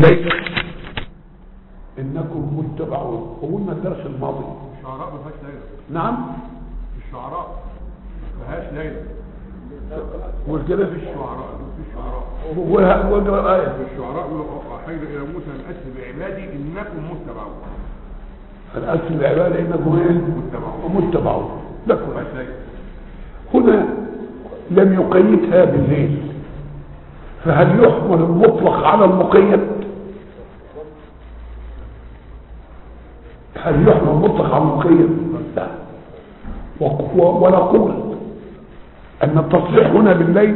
ليس انكم متبعون وقلنا الدرس الماضي الشعراء ما فيهاش ليلة نعم الشعراء ما فيهاش ليلة والكده في الشعراء في الشعراء واقرا الايه الشعراء وحيد إلى موسى أن أسر بعبادي إنكم متبعون الاسم العباده انكم ايه متبعون متبعون ما لكم فيهاش ليلة هنا لم يقيدها بالليل فهل يحمل المطلق على المقيد هل يحمل المطلق على المقيد لا وق- و- ونقول ان التصريح هنا بالليل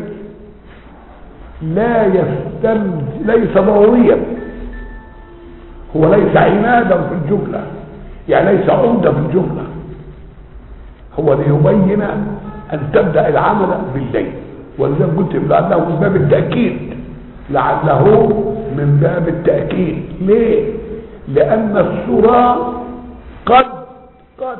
لا يستلزم ليس ضروريا هو ليس عنادا في الجمله يعني ليس عمده في الجمله هو ليبين ان تبدا العمل بالليل ولذلك قلت لعله من باب التاكيد لعله من باب التاكيد ليه لان السوره قد قد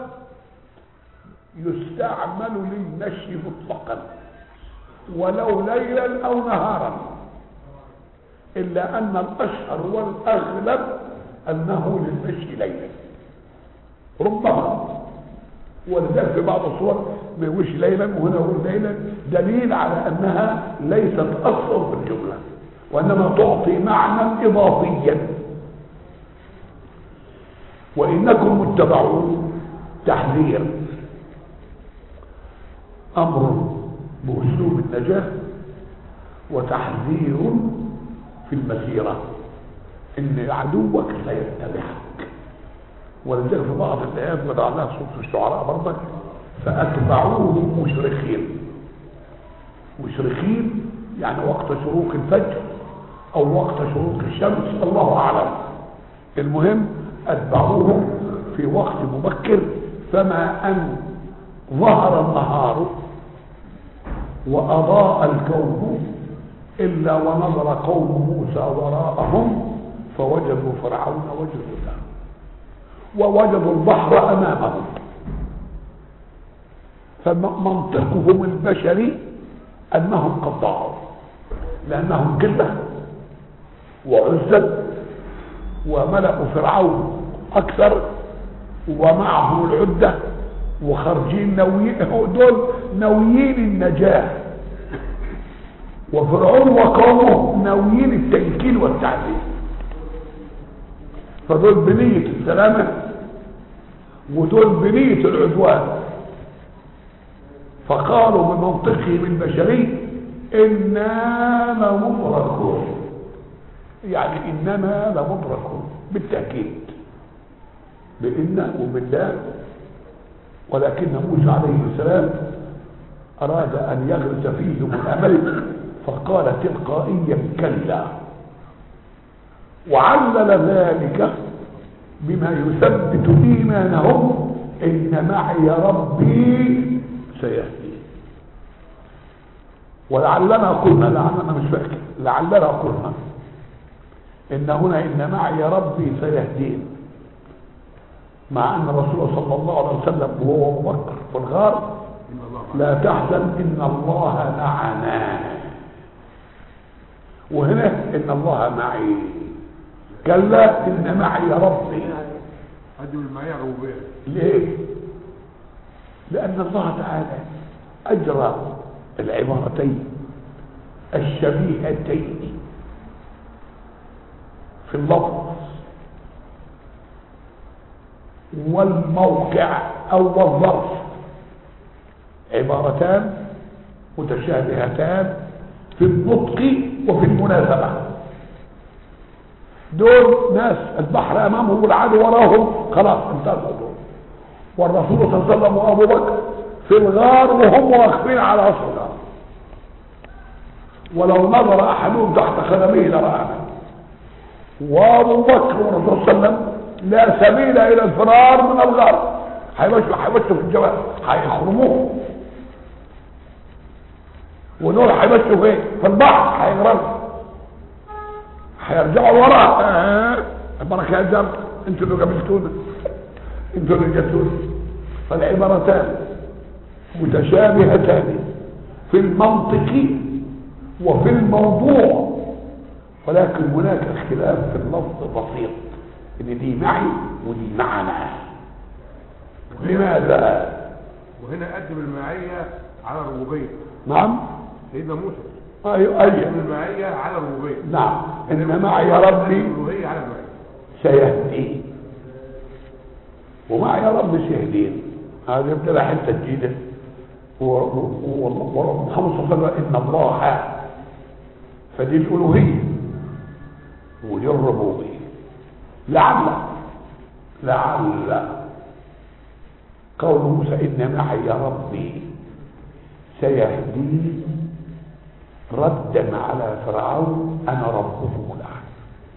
يستعمل للمشي مطلقا ولو ليلا او نهارا الا ان الاشهر والاغلب انه للمشي ليلا ربما ولذلك في بعض الصور ما يقولش ليلا وهنا يقول ليلا دليل على انها ليست اصلا في الجمله وانما تعطي معنى اضافيا وانكم متبعون تحذير امر باسلوب النجاه وتحذير في المسيره ان عدوك سيتبعك ولذلك في بعض الايات وضع لها صوت الشعراء برضك فاتبعوهم مشرقين مشرقين يعني وقت شروق الفجر او وقت شروق الشمس الله اعلم المهم اتبعوهم في وقت مبكر فما ان ظهر النهار واضاء الكون الا ونظر قوم موسى وراءهم فوجدوا فرعون وجنوده ووجدوا البحر امامهم فمنطقهم البشري انهم قد ضاعوا لانهم قله وعزت وملأوا فرعون اكثر ومعهم العده وخارجين ناويين دول ناويين النجاه وفرعون وقومه ناويين التنكيل والتعذيب فدول بنية السلامة ودول بنية العدوان فقالوا بمنطقهم البشري إنا لمدركون يعني إننا لمدركون بالتأكيد بإن وبالله ولكن موسى عليه السلام أراد أن يغرس فيهم الأمل فقال تلقائيا كلا وعلل ذلك بما يثبت ايمانهم ان معي ربي سيهدي ولعلنا قلنا لعلنا مش فاكر لعلنا قلنا ان هنا ان معي ربي سيهدين مع ان الرسول صلى الله عليه وسلم وهو ابو بكر في الغار إن الله معنا. لا تحزن ان الله معنا وهنا ان الله معي كلا ان معي ربي هدوا المعية الربوبية ليه لان الله تعالى اجرى العبارتين الشبيهتين في اللفظ والموقع او الظرف عبارتان متشابهتان في النطق وفي المناسبه دول ناس البحر امامهم والعدو وراهم خلاص انتهى الموضوع والرسول صلى الله عليه وسلم وابو بكر في الغار وهم واقفين على اصل الغار ولو نظر احدهم تحت قدميه لرآنا وابو بكر والرسول صلى الله عليه وسلم لا سبيل الى الفرار من الغار هيمشوا هيمشوا في الجبل هيخرموه ودول هيمشوا فين في البحر هيغرقوا هيرجعوا ورا آه. البركه يا جر انتوا اللي قابلتونا انتوا اللي جاتونا فالعبارتان متشابهتان في المنطق وفي الموضوع ولكن هناك اختلاف في اللفظ بسيط ان دي معي ودي معنا لماذا وهنا قدم المعية على الربوبية نعم سيدنا موسى ايوه قدم ايوه المعية على الربوبية نعم ان معي ربي الألوهية على المعية سيهدين ومعي ربي سيهدين هذه ابتدى حته جديده ومحمد صلى الله عليه وسلم ان الله فدي الالوهيه ودي الربوبيه لعل لعل قول موسى ان معي ربي سيهدين ردا على فرعون انا ربكم الاعلى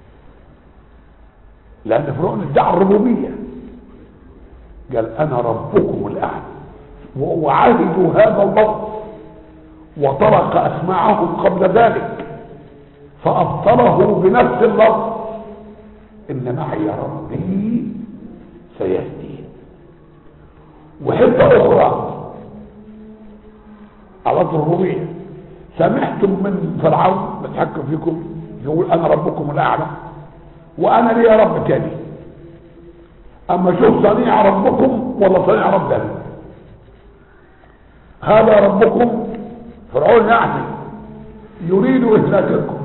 لان فرعون ادعى الربوبيه قال انا ربكم الاعلى وعهدوا هذا اللفظ وطرق اسماعهم قبل ذلك فابطله بنفس اللفظ ان معي ربي سيهدين وحته اخرى على الربوبيه سمعتم من فرعون بتحكم فيكم يقول انا ربكم الاعلى وانا لي رب تاني اما شوف صنيع ربكم ولا صنيع رب تاني هذا ربكم فرعون يعني يريد اهلاككم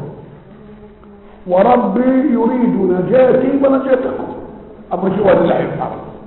وربي يريد نجاتي ونجاتكم اما شو هذا اللي هيفعل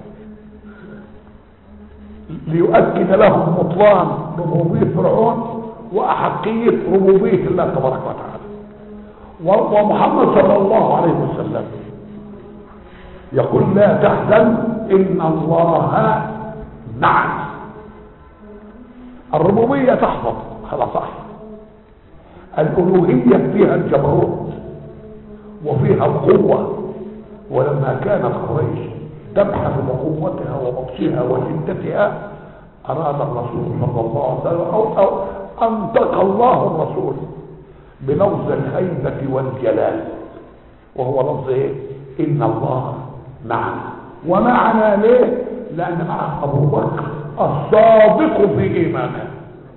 ليؤكد لهم بطلان ربوبيه فرعون واحقيه ربوبيه الله تبارك وتعالى ومحمد صلى الله عليه وسلم يقول لا تحزن ان الله معنا الربوبيه تحفظ هذا صح الالوهيه فيها الجبروت وفيها القوه ولما كانت قريش تبحث بقوتها وبطشها وشدتها اراد الرسول صلى الله عليه وسلم او, أو انطق الله الرسول بلفظ الهيبه والجلال وهو لفظ ايه ان الله معنا ومعنا ليه لان معه ابو بكر الصادق في ايمانه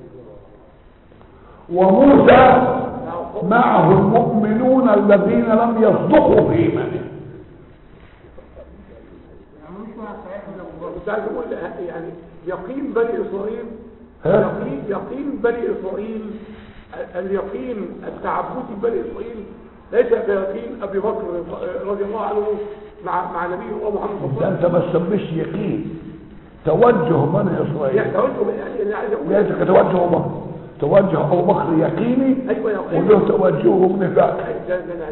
وموسى معه المؤمنون الذين لم يصدقوا في ايمانهم كنت عايز اقول يعني يقين بني اسرائيل ها؟ يقين يقين بني اسرائيل اليقين التعبدي بني اسرائيل ليس كيقين ابي بكر رضي الله عنه مع مع نبي الله محمد صلى الله عليه انت ما تسميش يقين توجه بني وسلم اسرائيل يعني توجه يعني انا عايز اقول ليس كتوجه ابو بكر توجه ابو بكر يقيني ايوه يقين وله توجهه نفاق ده- ده أنا عايز-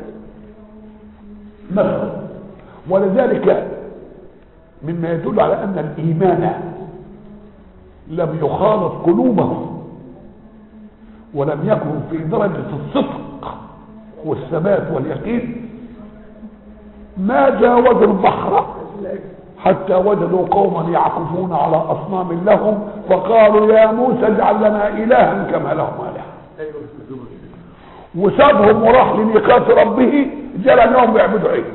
مثلا ولذلك مما يدل على ان الايمان لم يخالط قلوبهم ولم يكن في درجه الصدق والثبات واليقين ما جاوزوا البحر حتى وجدوا قوما يعكفون على اصنام لهم فقالوا يا موسى اجعل لنا الها كما لهم اله ايوه وسابهم وراح لميقات ربه جرى انهم بيعبدوا عيد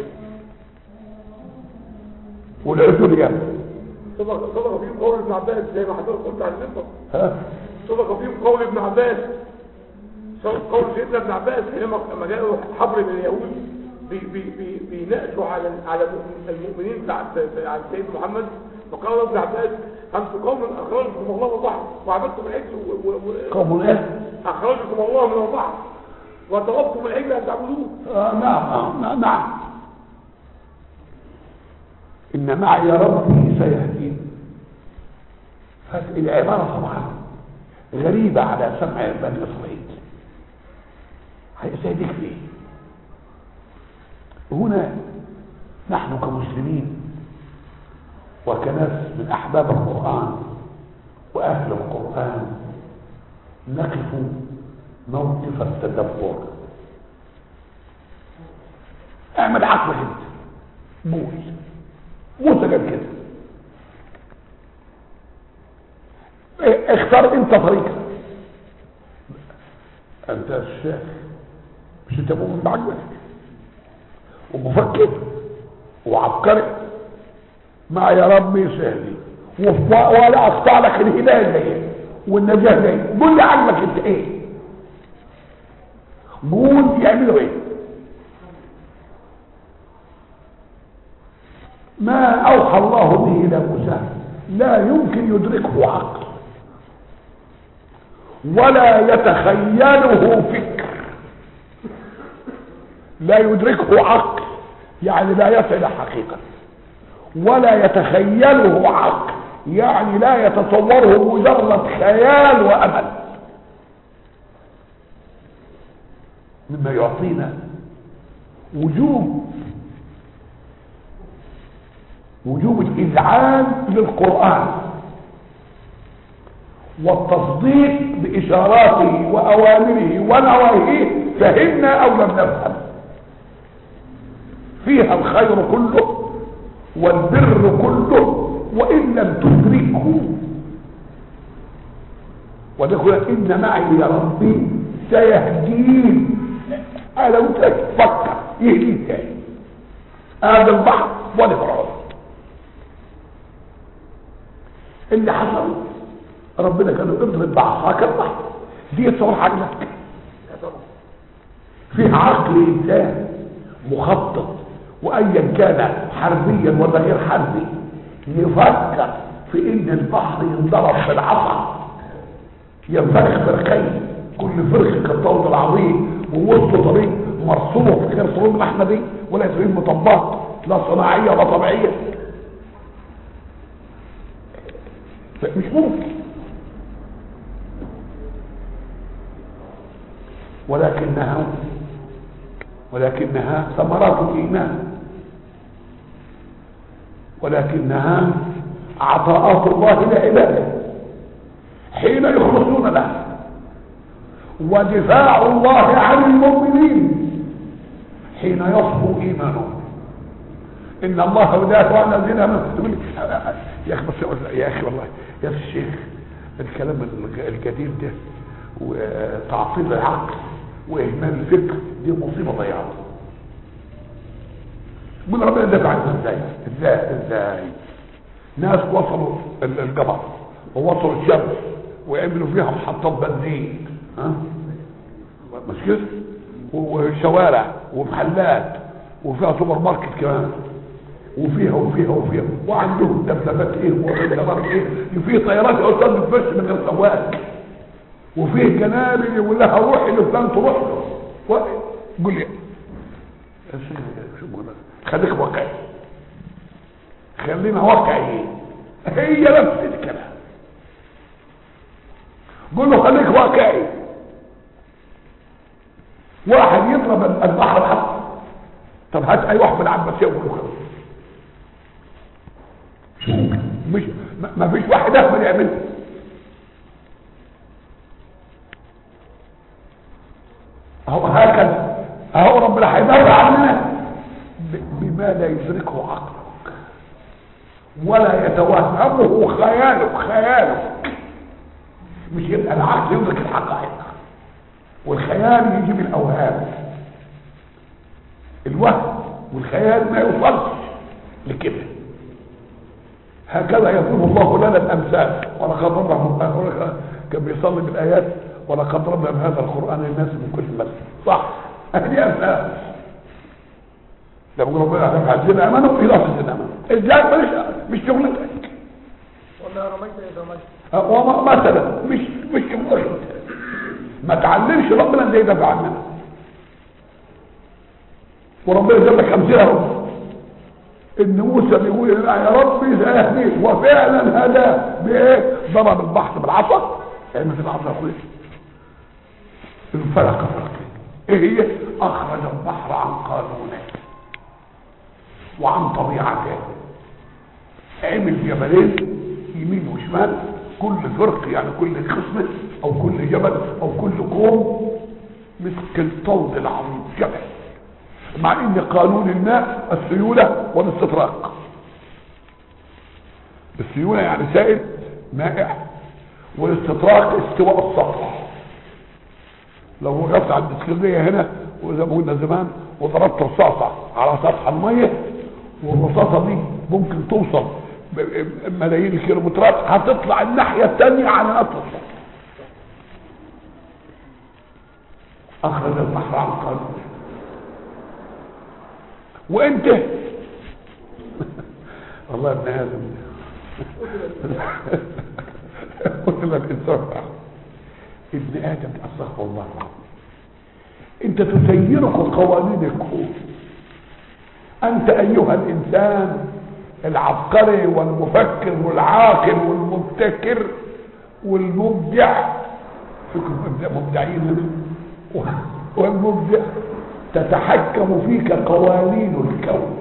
والعدول يعني صدق صدق فيهم قول ابن عباس زي ما حضرتك قلت على المنبر ها صدق فيهم قول ابن عباس صدق قول سيدنا ابن عباس حينما لما جاءوا حبر من اليهود بي بي بي بيناقشوا على على المؤمنين بتاع على سيد محمد فقال ابن عباس انتم قوم اخرجكم الله من البحر وعبدتم العجل و- و- و- قوم ايه اخرجكم الله من البحر وطلبتم العجل ان تعبدوه آه نعم آه نعم, نعم ان معي ربي سيهدين هذه العبارة طبعا غريبة على سمع بني اسرائيل هيسيدك ليه هنا نحن كمسلمين وكناس من احباب القرآن واهل القرآن نقف موقف التدبر اعمل عقلك انت قول موسى قال كده إيه، اختار انت طريقك انت الشيخ مش انت مؤمن بعقلك ومفكر وعبقري مع يا ربي سهلي وف- ولا اقطع لك الهدايه جايه والنجاه جايه قول لي عقلك انت ايه قول يعملوا ايه ما أوحى الله به إلى موسى لا يمكن يدركه عقل ولا يتخيله فكر لا يدركه عقل يعني لا يصل حقيقة ولا يتخيله عقل يعني لا يتصوره مجرد خيال وأمل مما يعطينا وجوب وجوب الإذعان للقرآن والتصديق بإشاراته وأوامره ونواهيه فهمنا أو لم نفهم فيها الخير كله والبر كله وإن لم تدركه ونقول إن معي يا ربي سيهدين أنا فكر يهديك تاني هذا البحر ولا فرعون اللي حصل ربنا كان اضرب بعصاك البحر دي تصور عقلك فيها عقل انسان مخطط وايا كان حربيا ولا غير حربي يفكر في ان البحر ينضرب بالعصا ينفرخ فرقين كل فرق كالطود العظيم ووسط طريق مرصوص غير صروف اللحمه دي ولا طريق مطبات لا صناعيه ولا طبيعيه مش ممكن ولكنها ولكنها ثمرات الايمان ولكنها عطاءات الله لعباده حين يخلصون له ودفاع الله عن المؤمنين حين يصفو ايمانهم ان الله يدافع عن الذين امنوا يا اخي بس يا اخي والله يا الشيخ الكلام الجديد ده وتعطيل العقل واهمال الفكر دي مصيبه ضيعه من ربنا يدافع عنها ازاي ازاي ازاي ناس وصلوا الجبل ووصلوا الشمس وعملوا فيها محطات بنزين ها مش كده وشوارع ومحلات وفيها سوبر ماركت كمان وفيها وفيها وفيها وعندهم دبابات ايه وطيارات ايه وفي طيارات يا استاذ بتمشي من غير سواق وفيه جنابل يقول لها روحي لفلان تروح له و... قول لي يا سيدي شو بقول لك خليك واقعي خلينا واقعيين هي نفس الكلام قول له خليك واقعي واحد يضرب البحر الحق طب هات اي واحد من العباسيه وقول له مش ما فيش واحد اهبل يعملها اهو هكذا اهو ربنا هيدافع عننا بما لا يدركه عقلك ولا يتوهمه خيالك خيالك مش يبقى العقل يدرك الحقائق والخيال يجيب الاوهام الوهم والخيال ما يوصلش لكده هكذا يضرب الله لنا الامثال ولقد ضرب كان بيصلي بالايات ولقد ضربنا بهذا القران للناس من كل مثل صح هذه امثال لما ربنا يعلم الذين امنوا في لفظ امنوا ازاي مش مش شغلتك ولا رميت اذا رميت وما مثلا مش مش شغلتك ما تعلمش ربنا ازاي يدافع عننا وربنا جاب لك امثله اهو ان موسى بيقول يا ربي سيهديك وفعلا هداه بايه ضرب البحر بالعصا يعني في العصا يقول انفلق فرقين ايه هي اخرج البحر عن قانونه وعن طبيعته عمل جبلين يمين وشمال كل فرق يعني كل قسم او كل جبل او كل قوم مثل الطود العظيم جبل مع ان قانون الماء السيولة والاستطراق السيولة يعني سائل مائع والاستطراق استواء السطح لو وقفت عند اسكندريه هنا وزي ما قلنا زمان وضربت رصاصة على سطح المية والرصاصة دي ممكن توصل ملايين الكيلومترات هتطلع الناحية التانية على نفس السطح اخرج البحر عن قانون وانت والله ابن ادم قتل الانسان ابن ادم استغفر الله العظيم انت تسيرك قوانين الكون انت ايها الانسان العبقري والمفكر والعاقل والمبتكر والمبدع فيكم مبدع مبدعين والمبدع تتحكم فيك قوانين الكون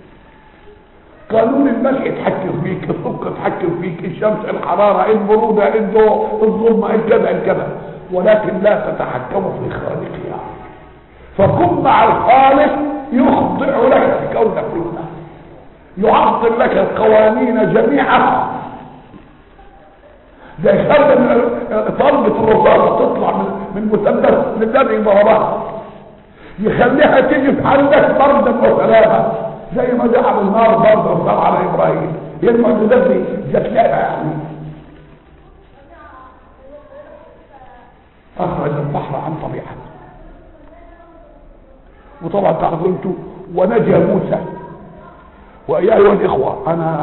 قانون الملح يتحكم فيك السكر يتحكم فيك الشمس الحرارة البرودة الضوء الظلمة الكذا الكذا ولكن لا تتحكم في خالقها فكن مع الخالق يخضع لك الكون كله يعطل لك القوانين جميعها زي خلى طلبة الرصاصة تطلع من من مسدس للذي ضربها يخليها تيجي في عندك بردا وسلامة زي ما جعل النار بردا وسلام على ابراهيم هي المعجزات دي جت لها يعني اخرج البحر عن طبيعته وطبعا تعرفوا انتوا ونجى موسى وايها الاخوه انا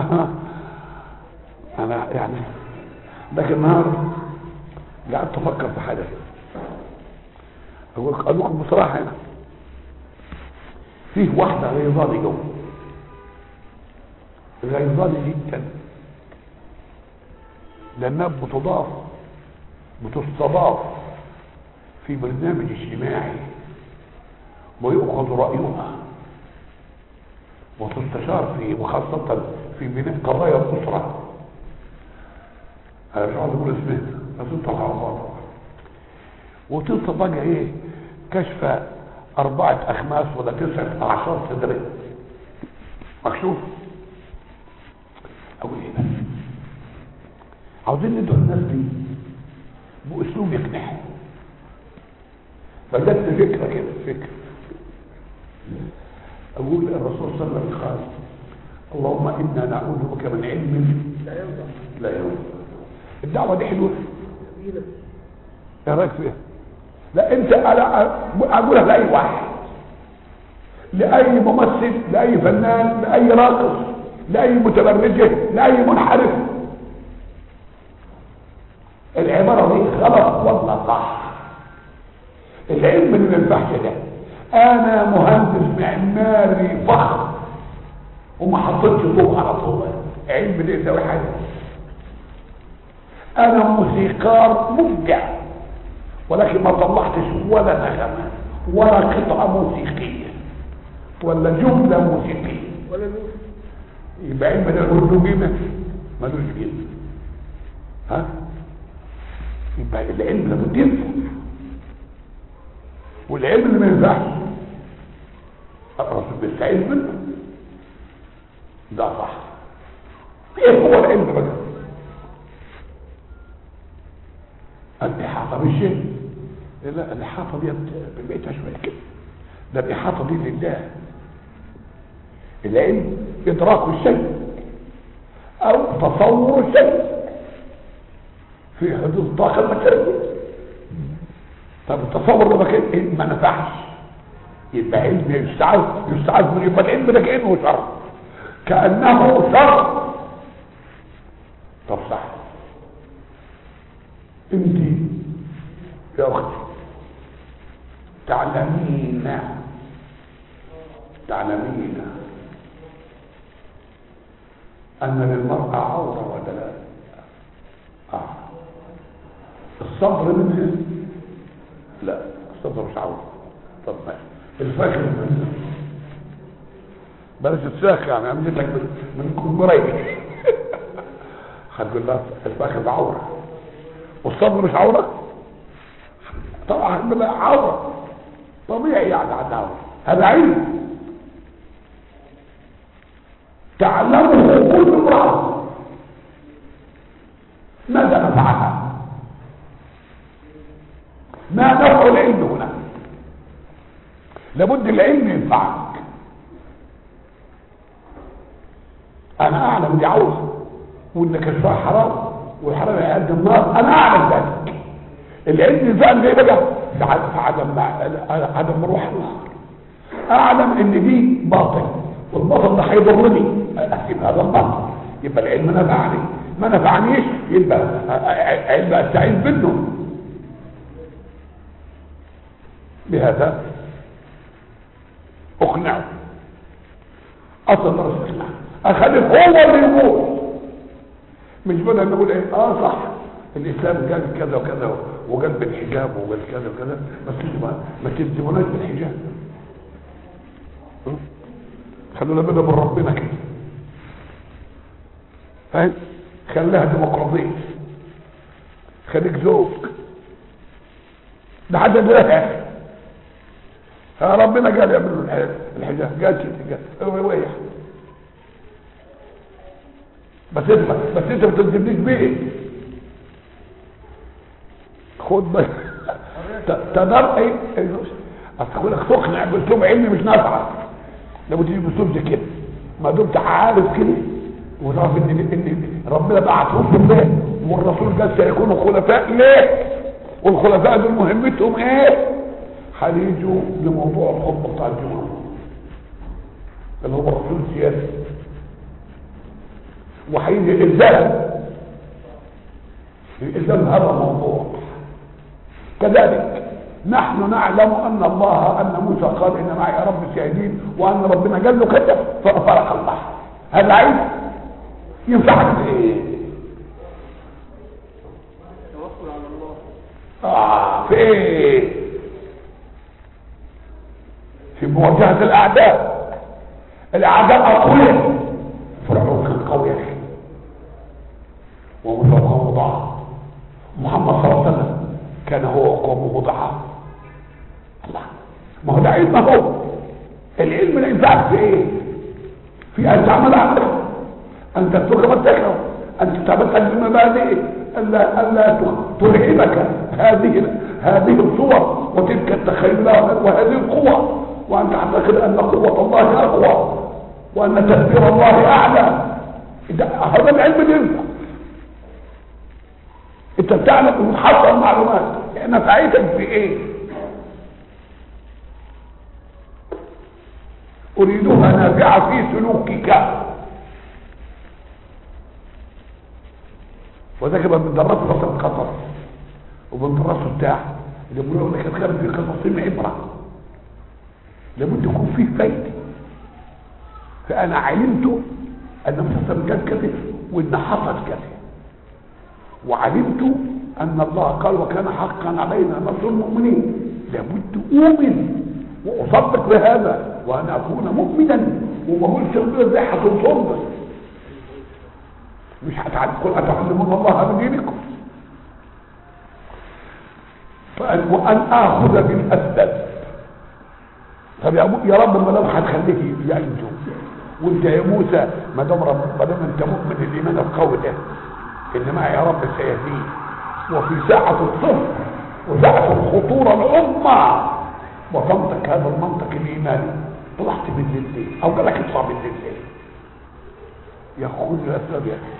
انا يعني لكن النهارده قعدت افكر في حاجه كده اقول اقول لكم بصراحه هنا فيه واحده غيظاني جوه غيظاني جدا لانها بتضاف بتستضاف في برنامج اجتماعي ويؤخذ رايها وتستشار في وخاصه في بناء قضايا الاسره انا مش عاوز اقول اسمها بس انت العرفات وتصل بقى ايه كشف اربعة اخماس ولا تسعة اعشار صدرين مكشوف اقول ايه بس عاوزين ندعو الناس دي باسلوب يقنعهم فجت فكرة كده فكرة اقول الرسول صلى الله عليه وسلم قال اللهم انا نعوذ بك من علم لا ينفع الدعوة دي حلوة ايه رايك فيها لا انت انا اقولها لاي واحد لاي ممثل لاي فنان لاي راقص لاي متبرجه لاي منحرف العبارة دي غلط ولا صح العلم اللي ما ينفعش ده انا مهندس معماري فخم وما حطيتش ضوء على طول علم ده يساوي حاجه انا موسيقار مبدع ولكن ما طلعتش ولا نغمه ولا قطعه موسيقيه ولا جمله موسيقيه ولا نور يبقى علم ده له قيمه ملوش قيمه ها يبقى العلم لابد ينفع والعلم اللي ما ينفعش الرسول بيستعيذ منه ده صح ايه هو العلم بقى الإحاطة بالشيء لا الإحاطة دي بقيتها شوية كده ده الإحاطة دي لله العلم إدراك الشيء أو تصور الشيء في حدود الطاقة البشرية طب التصور ده كده ما نفعش يبقى علم يستعاذ يستعاذ من يبقى العلم ده كأنه شر كأنه شر طب صح انت يا اختي تعلمين تعلمين ان للمرأة عورة ولا لا آه. الصبر منها لا الصبر مش عورة طب ماشي الفخر منها بلاش تساخ يعني عملت لك من من كمبريك هتقول لها الفخر عوره والصبر مش عورة طبعا بلا عورة طبيعي يعني عن عورة هذا علم تعلمه كل امرأة ماذا نفعها ما نفع العلم هنا لابد العلم ينفعك انا اعلم دي عورة وان كشفها حرام والحرام يعد النار انا اعلم ذلك العلم فعلا زي بقى في عدم عدم روح النار اعلم ان دي باطل والباطل ده هيضرني احسب هذا الله يبقى العلم نفعني ما نفعنيش يبقى يبقى استعين منه بهذا اقنعه اصلا رسول الله اخليه هو اللي يقول مش بدل نقول ايه اه صح الاسلام قال كذا وكذا وقال بالحجاب وقال كذا وكذا بس انتوا ما ما تلزموناش بالحجاب ها؟ خلونا بينا من ربنا كده فاهم خليها ديمقراطيه خليك زوج ده حد ده يا اخي ها ربنا قال يعملوا الح- الحجاب قال كده قال هو ويح بس انت بس انت ما تلزمنيش بيه خد بس ت- تدر ايه اصل اقول لك تقنع باسلوب علمي مش نافعه لو تيجي باسلوب زي كده ما دمت عارف كده وتعرف ان ان ربنا بعتهم بالله والرسول قال سيكونوا خلفاء ليه والخلفاء دول مهمتهم ايه هيجوا لموضوع الخطبه بتاع الجمعه اللي هو الرسول السياسي وهيجي الالزام الالزام هذا الموضوع كذلك نحن نعلم ان الله ان موسى قال ان معي رب سيهدين وان ربنا قال له كذا ففرق الله هذا عيب ينفعك في ايه توكل على الله آه في ايه في مواجهة الاعداء الاعداء اقوياء فرعون كان قوي يا اخي وموسى قوم ضعف محمد صلى الله عليه وسلم كان هو قومه ضعاف الله ما هو ده علم ما هو العلم لا ينفعك في ايه في ان تعمل عقلك ان تترك ما تكره ان تتمثل بمبادئ الا الا ترهبك هذه هذه الصور وتلك التخيلات وهذه القوى وان تعتقد ان قوه الله اقوى وان تدبير الله اعلى ده- هذا العلم اللي ينفع انت بتعلم وتحصل معلومات نفعيتك في ايه اريدها نافعه في سلوكك وده كده بندرسه مثلا قطر وبندرسه بتاع اللي بيقولوا لك اتخذ في قصصين عبره لابد يكون فيه فايده فانا علمت ان مثلا قال كذا وان حصل كذا وعلمت ان الله قال وكان حقا علينا نصر المؤمنين لابد اؤمن واصدق بهذا وان اكون مؤمنا وما اقولش ربنا ازاي هتنصرنا مش هتعلم قل اتعلمون الله بدينكم فأن وان اخذ بالاسباب طب يا أبو- يا رب ما دام هتخليك ينجو وانت يا موسى ما دام رب- ما دام انت مؤمن الايمان القوي ده ان معي يا رب سيهديه وفي ساعة الصفر وساعة الخطورة العظمى وصمتك هذا المنطق الايماني طلعت بالليل ليه؟ او قال لك اطلع بالليل ليه؟ يا خذ الاسباب يا اخي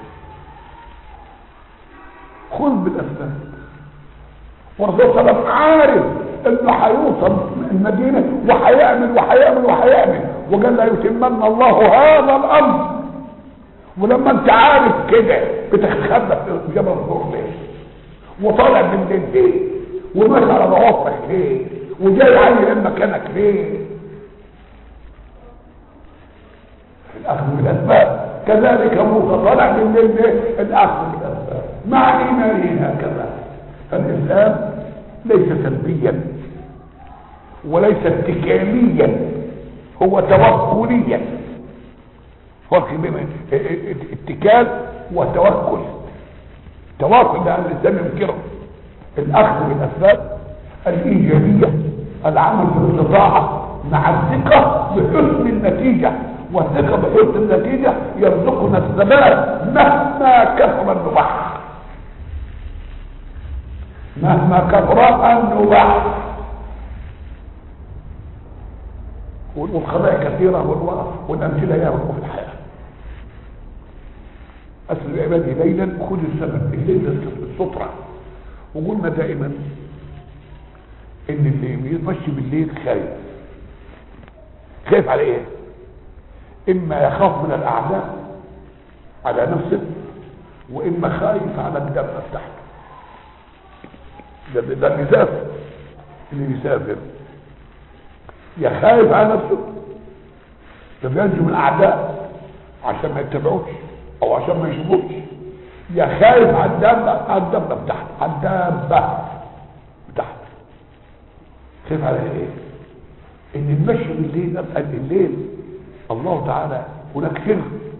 خذ بالاسباب والرسول صلى الله عليه وسلم عارف انه هيوصل المدينه وهيعمل وهيعمل وهيعمل وقال لا يتمن الله هذا الامر ولما انت عارف كده بتستخبى في جبل الطور ليه وطالع بالليل ليه وماشي على ضوافرك ليه وجاي عين مكانك ليه الاخذ بالاسباب كذلك موسى طلع بالليل ليه الاخذ بالاسباب مع ايمانه هكذا فالاسلام ليس سلبيا وليس اتكاليا هو توكليا فرق بين اتكال وتوكل توكل ده الانسان ينكره الاخذ بالاسباب الايجابيه العمل بالاستطاعه مع الثقه بحسن النتيجه والثقه بحسن النتيجه يرزقنا الثبات مهما كثر النبح مهما كثر النبح والقضايا كثيرة والو- والأمثلة ياما في الحياة أسر عبادي ليلا خذ السبب الليل السطرة وقلنا دائما إن اللي بيمشي بالليل خايف خايف على إيه؟ اما يخاف من الاعداء على نفسه واما خايف على الدابه بتاعته ده ده ده اللي يسافر اللي يسافر يا خايف على نفسه ده بينجو من الاعداء عشان ما يتبعوش او عشان ما يشوفوش يا خايف على الدابه على الدابه بتاعته على الدابه بتاعته خايف على ايه ان المشي بالليل ده الليل الله تعالى هناك سر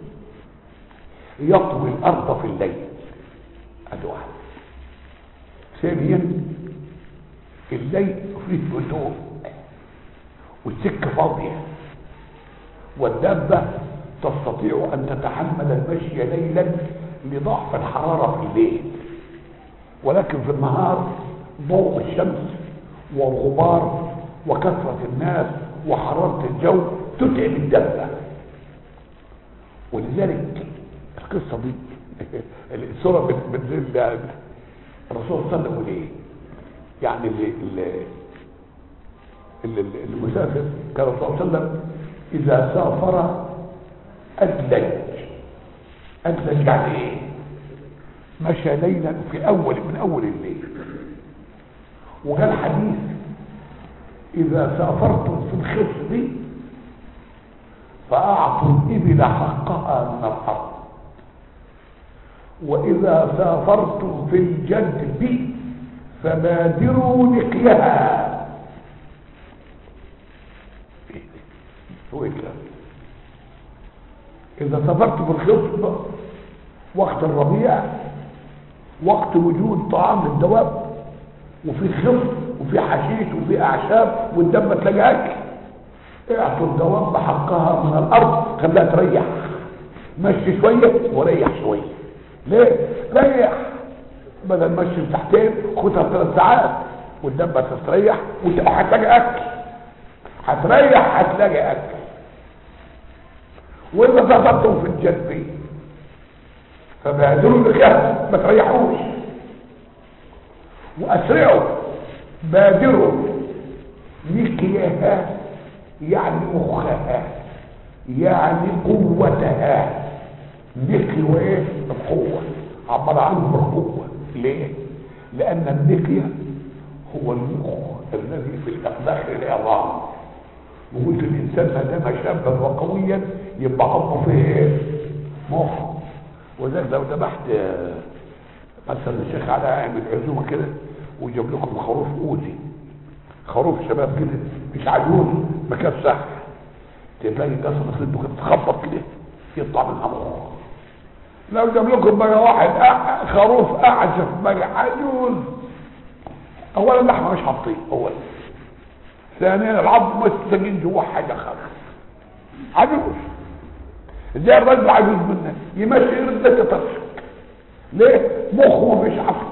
يطوي الارض في الليل ادي واحد ثانيا الليل فيه هدوء والسكه فاضيه والدابه تستطيع ان تتحمل المشي ليلا لضعف الحراره في الليل ولكن في النهار ضوء الشمس والغبار وكثره الناس وحراره الجو تتعب الدابه ولذلك القصه دي السوره بتدل الرسول صلى الله عليه وسلم ايه يعني اللي اللي اللي المسافر كان الرسول صلى الله عليه وسلم اذا سافر ادلج ادلج يعني ايه مشى ليلا في اول من اول الليل وقال حديث اذا سافرتم في الخصب فاعطوا الابل حقها من الارض واذا سافرتم في الجدب فبادروا نقيها هو إيه كده اذا سافرت في الخصب وقت الربيع وقت وجود طعام للدواب وفي خصب وفي حشيش وفي اعشاب والدبه تلاقي اكل اعطوا الدواب بحقها من الارض خليها تريح مشي شويه وريح شويه ليه ريح بدل مشي ساعتين خدها ثلاث ساعات والدبه تستريح وهتلاقي اكل هتريح هتلاقي اكل واذا سافرتم في الجنب فبادروا بالخير ما تريحوش واسرعوا بادروا نكيها يعني مخها يعني قوتها نكي وايه القوة عبر عنه بالقوة ليه لان النكية هو المخ الذي في الاقداح العظام وقلت الانسان ما دام شابا وقويا يبقى عظمه فيه ايه مخ وذلك لو ذبحت مثلا الشيخ علاء يعمل عزومه كده ويجيب لكم خروف اوزي خروف شباب كده مش عجوز مكسح تلاقي قسم صدره كده تخبط كده يطلع من امره لو جاب لكم بقى واحد أع- خروف اعجب بقى عجوز اولا اللحمه مش حاطين اولا ثانيا العظم مستجين جوه حاجه خالص عجوز زي الرجل عجوز منه يمشي رده تطرشك ليه مخه مفيش عصب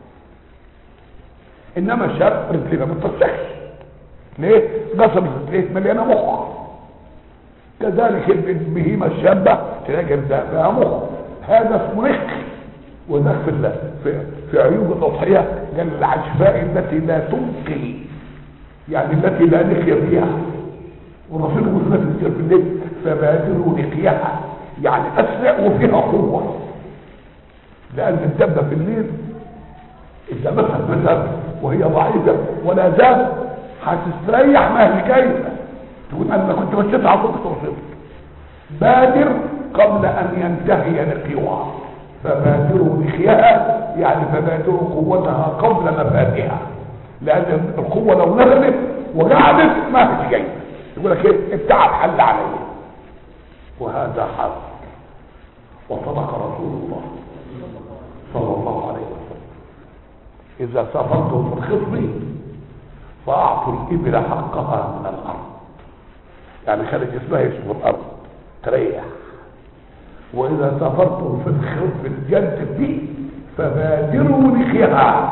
انما الشاب رجليه ما بتطرشكش ليه قصب رجليه مليانه مخ كذلك البهيمه الشابه تلاقي رجلها فيها مخ هذا اسمه نك وذاك في ال- في في عيوب الاضحيه قال العشفاء التي لا تنقي يعني التي لا نقي فيها والرسول يقول لنا في السير في الليل فبادروا نقيها يعني اسرع وفيها قوه لان الدبه في الليل اذا مثلا مثلا وهي ضعيفه ولا زال هتستريح ما هي جايبه تقول انا كنت مشيت على طول توصلت بادر قبل ان ينتهي نقيها فبادروا نقيها يعني فبادروا قوتها قبل مفاتها لان القوه لو نزلت وقعدت ما هي جايبه يقول لك ايه التعب حل عليه وهذا حق وصدق رسول الله صلى الله عليه وسلم اذا سافرتم في الخصم فاعطوا الابل حقها من الارض يعني خلي جسمها يشوف الارض تريح واذا سافرتم في الخصم في الجد دي فبادروا نخيها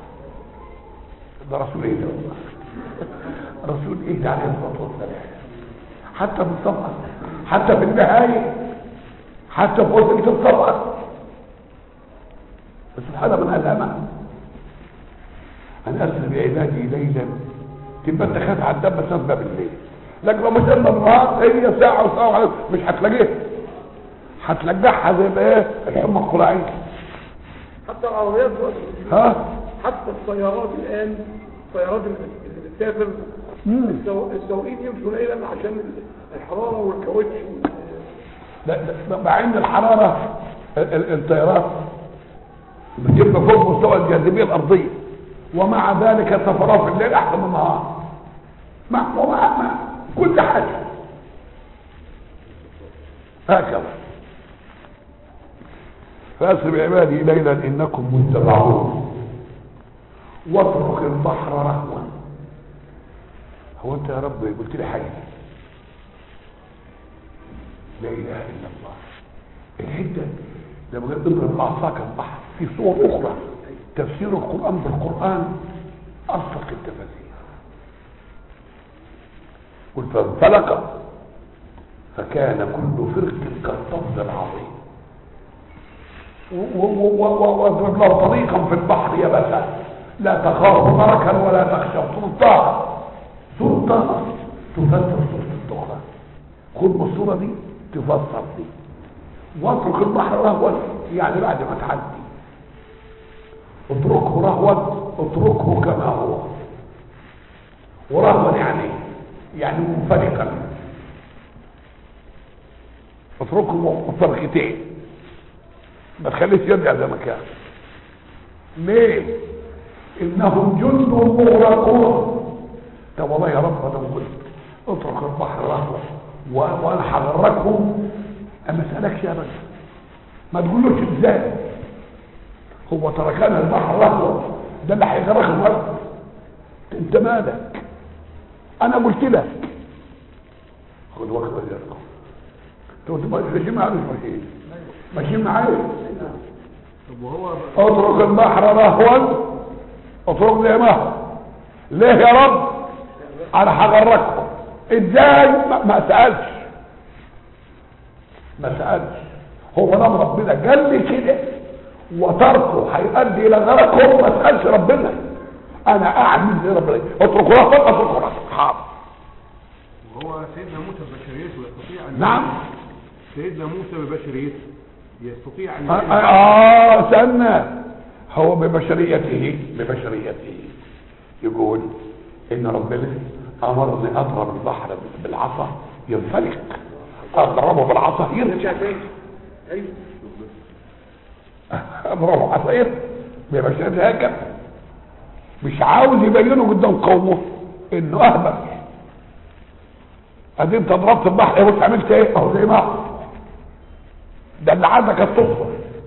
ده رسول ايه ده والله رسول ايه عليه الصلاه والسلام حتى في الصفحه حتى في النهايه حتى في وسط الصفحه سبحان من ألامه أن أسر بعبادي ليلا تبقى أنت خاف على الدم سبب بالليل لكن لو مشينا النهار هي ساعه وساعه وعليك مش هتلاقيها هتلجحها زي الايه الحمى القلاعيه حتى العربيات دلوقتي ها حتى السيارات الان السيارات اللي بت- اللي بتسافر مم. السو- السواقين يمشوا ليلا عشان الحراره والكاوتش وال- لا لا مع ان الحراره ال- ال- الطيارات بتبقى فوق مستوى الجاذبيه الارضيه ومع ذلك السفرات في الليل احسن من النهار مع ومع مع كل حاجه هكذا فاسر بعبادي ليلا انكم متبعون واترك البحر رهوا هو انت يا رب قلت لي حاجه لا اله الا الله الحته لما قلت اضرب بعصاك البحر في صور اخرى تفسير القران بالقران ارفق التفاسير قل فانفلق فكان كل فرق كالطبل العظيم و- و- و- و- واضرب له طريقا في البحر يبسا لا تخاف دركا ولا تخشى سلطان سلطان تفسر سوره الدخان خد من الصوره دي تفسر دي واترك البحر رهوا يعني بعد ما تعدي اتركه رهوا اتركه كما هو ورهوا يعني إيه؟ يعني منفلقا اتركه مفرقتين ما تخليش يرجع زي ما كان ليه انهم جند مغرقون طب والله يا رب انا قلت اترك البحر رهوا و- وانا هغرقهم اما اسالكش يا رجل ما تقولوش ازاي هو تركنا البحر رهوا ده اللي هيغرقهم ورد انت مالك انا قلت لك خد وقت وجهكم انتوا ماشيين معايا مش ماشيين ماشيين معايا طب وهو اترك البحر رهوا اترك زي ما هو ليه يا رب انا هغرقكم ازاي ما, ما سالش ما سالش هو نام ربنا قال لي كده وتركه هيؤدي الى غرقهم ما سالش ربنا انا اعمل زي ربنا اتركوا رهوا اتركوا رهوا حاضر وهو سيدنا موسى ببشريته يستطيع ان نعم سيدنا موسى ببشريته يستطيع ان اه, آه استنى هو ببشريته ببشريته يقول ان ربنا امرني اضرب البحر بالعصا ينفلق اضربه بالعصا يرجع يرجع تاني ايوه اضربه عصا يرجع ببشريته هكذا مش عاوز يبينه قدام قومه انه اهبل ادي انت ضربت البحر ايه عملت ايه اهو زي ما هو. ده اللي عندك الصدفه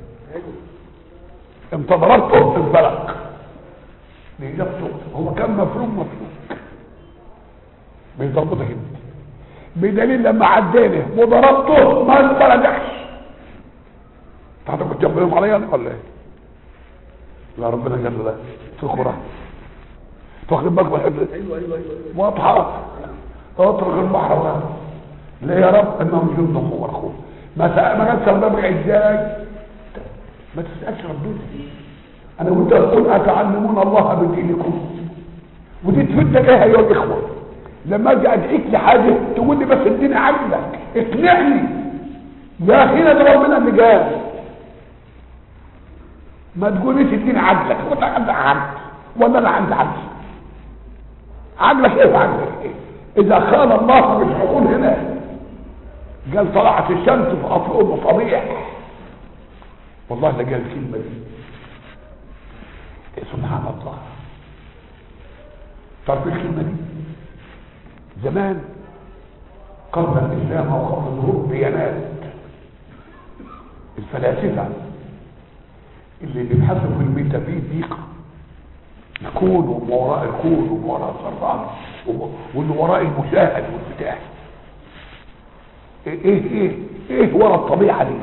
انت ضربته انفلق دي جت صدفه هو كان مفروض مفروض بيظبطك انت بدليل لما عدينا وضربته ما انفلقش انت كنت جنبهم عليا أنا ولا ايه؟ لا ربنا قال له لا اتركوا راحه تاخد بالك من الحته ايوه ايوه ايوه واضحه اترك البحر ولا ليه يا رب انهم جند مغرقون ما سأل ما كانش ربنا بقى ازاي ما تسالش ربنا انا قلت قل اتعلمون الله بدينكم ودي تفيدك ايه ايها الاخوه لما اجي ادعيك لحاجه تقول لي بس اديني عقلك اقنعني يا اخي ده ربنا اللي قال ما تقوليش اديني عقلك هو انت عندك عقل ولا انا عندي عقل عقلك ايه وعقلك ايه اذا خان الله مش هقول هنا قال طلعت الشمس في اطلق صبيح والله لا قال الكلمه دي إيه سبحان الله تعرف إيه الكلمه دي زمان قبل الاسلام او قبل ظهور الديانات الفلاسفه اللي بيبحثوا في الميتافيزيقا الكون وما وراء الكون وما وراء الذرات وما- واللي وراء المشاهد والبتاع ايه ايه ايه ايه وراء الطبيعه دي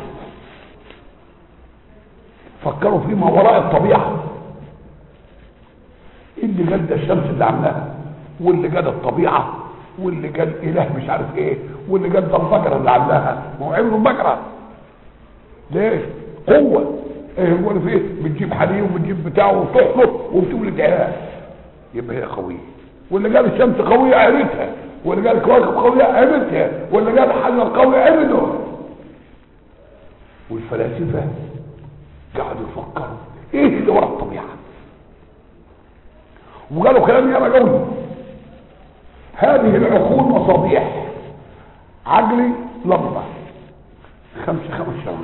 فكروا فيما وراء الطبيعه اللي قال ده الشمس اللي عاملاها واللي قال الطبيعه واللي قال اله مش عارف ايه واللي قال ده البقره اللي عاملاها ما هو عملوا البقره ليه قوه ايه هو اللي فيه بتجيب حليب وبتجيب بتاعه وتحلط وبتولد عيال يبقى هي قويه واللي قال الشمس قويه عرفتها واللي قال كواكب قوية عبدها واللي قال حجر قوي عبده والفلاسفة قعدوا يفكروا ايه اللي ورا الطبيعة وقالوا كلام ياما قوي هذه العقول مصابيح عقلي لمبة خمسة خمس شمع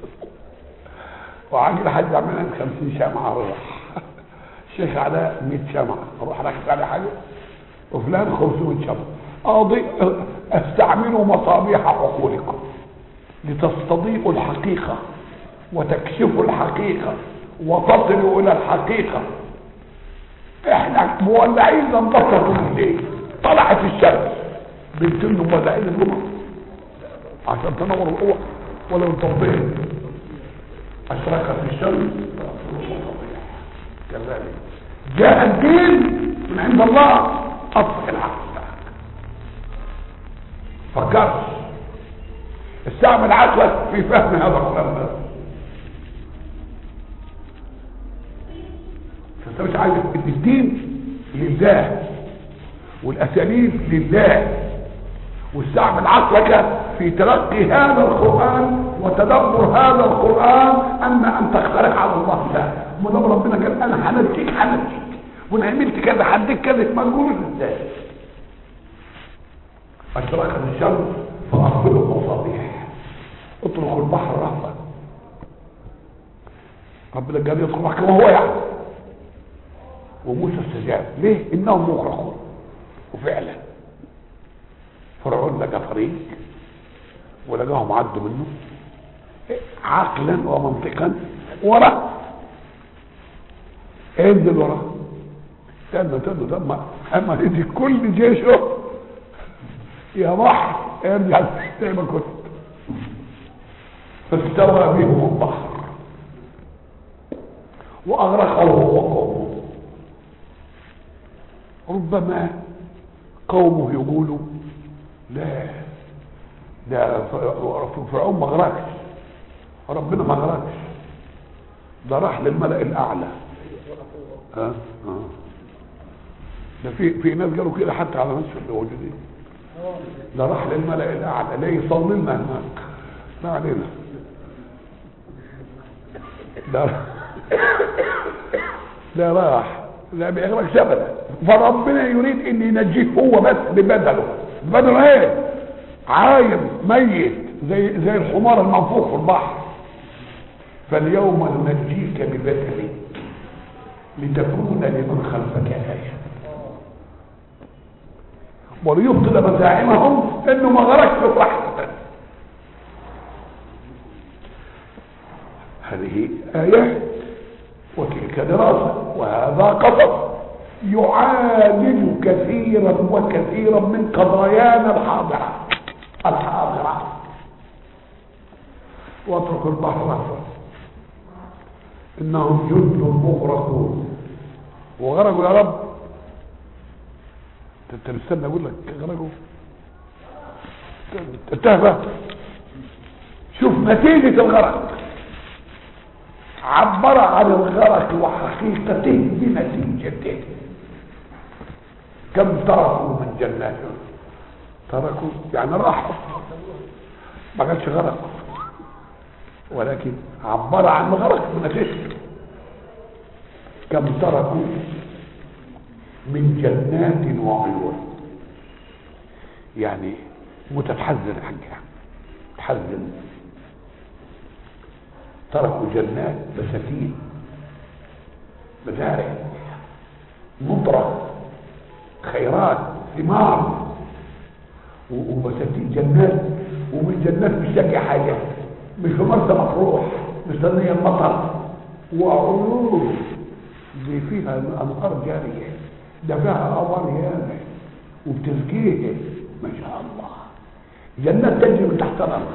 وعقل حد عملها خمسين شمعة اروح الشيخ علاء 100 شمعة اروح ركز على حاجة وفلان 500 شمعة اضيء استعملوا مصابيح عقولكم لتستضيئوا الحقيقة وتكشفوا الحقيقة وتصلوا الى الحقيقة احنا مولعين ننبسط ليه طلعت الشمس بنتين مولعين القمر عشان تنور القوة ولا نطبقها اشرقت الشمس كذلك جاء الدين من عند الله اصلح العقل فكرت استعمل عقلك في فهم هذا الكلام ده انت مش عايز الدين لله والاساليب لله واستعمل عقلك في تلقي هذا القرآن وتدبر هذا القرآن أما أن تخترق على الله لا ما ربنا قال أنا حنبتك حنبتك وأنا عملت كذا حدك كذا ما نقولش ازاي أشرقت الشمس فأقبلوا المصابيح اتركوا البحر رهبا ربنا قال يدخل معك وهو يعني وموسى استجاب ليه انهم مغرقون وفعلا فرعون لقى طريق ولقاهم عدوا منه عقلا ومنطقا ورا انزل ورا استنى استنى ثم اما يجي كل جيشه يا بحر ارجع زي ما كنت فاستوى بهم البحر واغرقه هو وقومه ربما قومه يقولوا لا ده فرعون ما غرقش ربنا ما غرقش ده راح للملأ الأعلى ها ها ده في في ناس قالوا كده حتى على ناس اللي موجودين ده راح للملأ الأعلى لا يصلي لنا هناك ما علينا ده ده راح لا بيغرقش ابدا فربنا يريد ان ينجيه هو بس ببدله بدله ايه عايم ميت زي زي الحمار المنفوخ في البحر فاليوم ننجيك ببدلك لتكون لمن خلفك آية وليبطل مزاعمهم انه ما غرقش صحة هذه آية وتلك دراسة وهذا قصص يعالج كثيرا وكثيرا من قضايانا الحاضرة الحاضرة واترك البحر رهبا انهم جند مغرقون وغرقوا يا رب انت مستنى اقول لك غرقوا انتهى شوف نتيجة الغرق عبر عن الغرق وحقيقته بنتيجته كم تركوا من جنات تركوا يعني راحوا ما قالش غرق ولكن عبر عن الغرق بنتيجته كم تركوا من جنات وعيون يعني متتحزن حاجة تحزن تركوا جنات بساتين مزارع مطرة خيرات ثمار وبساتين جنات ومن جنات مش لاقي حاجة مش في مرسى مطروح مستنية المطر وعيون دي فيها انهار جارية ده فيها اوار ياما وبتزكيه ما شاء الله جنات تجري من تحت الارض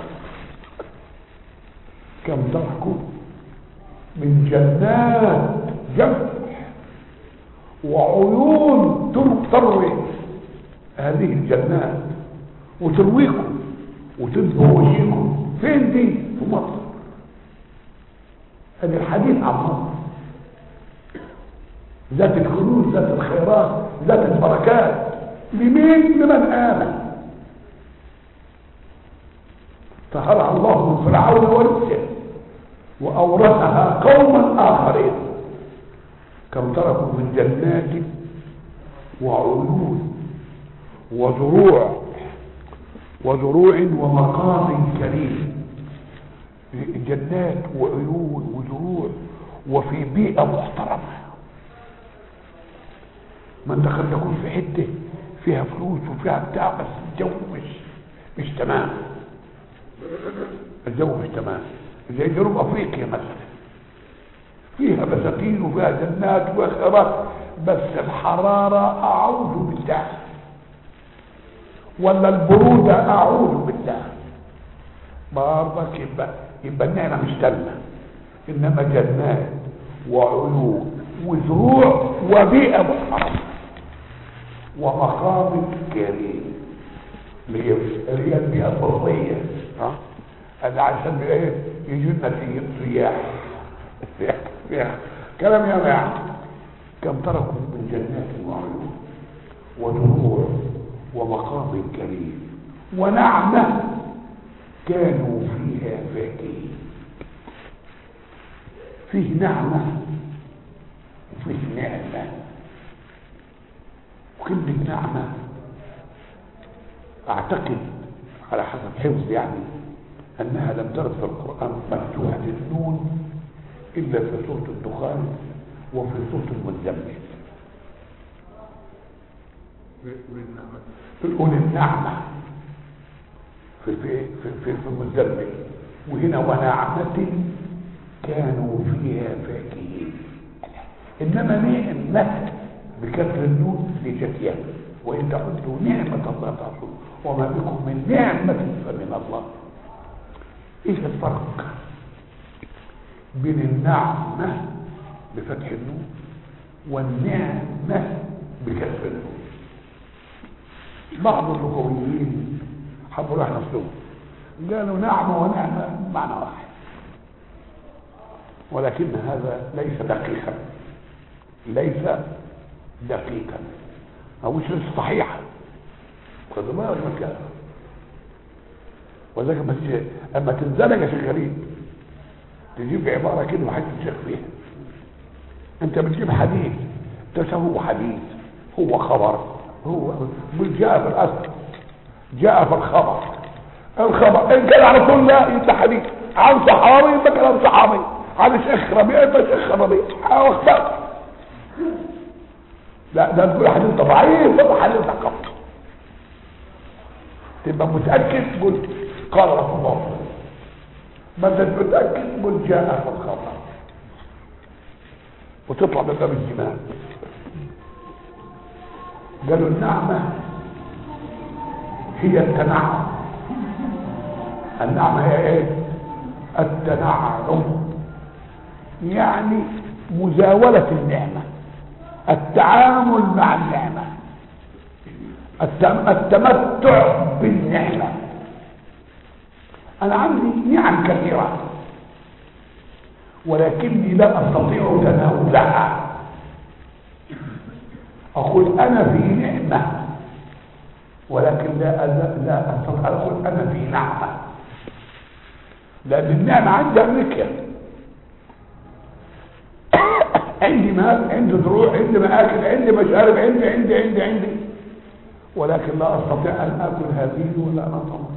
كم تركوا من جنات جمع وعيون تروي هذه الجنات وترويكم وتذهب وجهكم فين دي في مصر هذا الحديث عن مصر ذات الكنوز ذات الخيرات ذات البركات لمين لمن آمن طهرها الله من فرعون ورثه وأورثها قوما آخرين كم تركوا من جنات وعيون وزروع وزروع ومقام كريم جنات وعيون وزروع وفي بيئة محترمة ما انت قد تكون في حتة فيها فلوس وفيها بتاع بس الجو مش مش تمام الجو مش تمام زي جنوب افريقيا مثلا فيها بساتين وفيها جنات وفيها خيرات بس الحرارة اعوذ بالله ولا البرودة اعوذ بالله برضك يبقى يبقى النعمة مش تامة انما جنات وعيون وزروع وبيئة محترمة ومقام كريم اللي هي اللي هي البيئة الفضلية ها هذا عشان ايه يجوا لنا سياح سياح كلام يا يعني كم تركوا من جنات وعيون ودروع ومقام كريم ونعمة كانوا فيها فاكهين فيه نعمة وفيه نعمة وكلمة نعمة اعتقد على حسب حفظ يعني انها لم ترد في القرآن مفتوحة النون الا في سورة الدخان وفي سورة المزمل تقول النعمة في في في في, في المزمل وهنا ونعمة كانوا فيها فاكهين انما نعمة بكسر النون لجتيان وان تعدوا نعمة الله تعصوا وما بكم من نعمة فمن الله ايش الفرق بين النعمة بفتح النون والنعمة بكسر النون بعض اللغويين حبوا راح نفسهم قالوا نعمة ونعمة معنى واحد ولكن هذا ليس دقيقا ليس دقيقا او مش صحيحا خد بالك من كده ولكن اما اما تنزلق يا شيخ غريب تجيب عباره كده وحد تشيخ فيها انت بتجيب حديث هو حديث هو خبر هو جاء في الاصل جاء في الخبر الخبر ان كان على طول لا يبقى حديث عن صحابي يبقى كلام صحابي عن شيخ ربيع يبقى شيخ ربيع او اختار لا ده تقول حديث ضعيف ده حديث ثقافي تبقى متاكد تقول قال رسول الله ما انت متاكد تقول جاء في الخبر وتطلع من باب الجمال قالوا النعمه هي التنعم النعمه هي ايه التنعم يعني مزاوله النعمه التعامل مع النعمة التمتع بالنعمة أنا عندي نعم كثيرة ولكني لا أستطيع تناولها أقول أنا في نعمة ولكن لا لا أستطيع أقول أنا في نعمة لأن النعمة عندي أملكها عندي مال عندي دروع عندي مآكل عندي مشارب عندي عندي عندي عندي ولكن لا استطيع ان اكل هذه ولا ان اطعم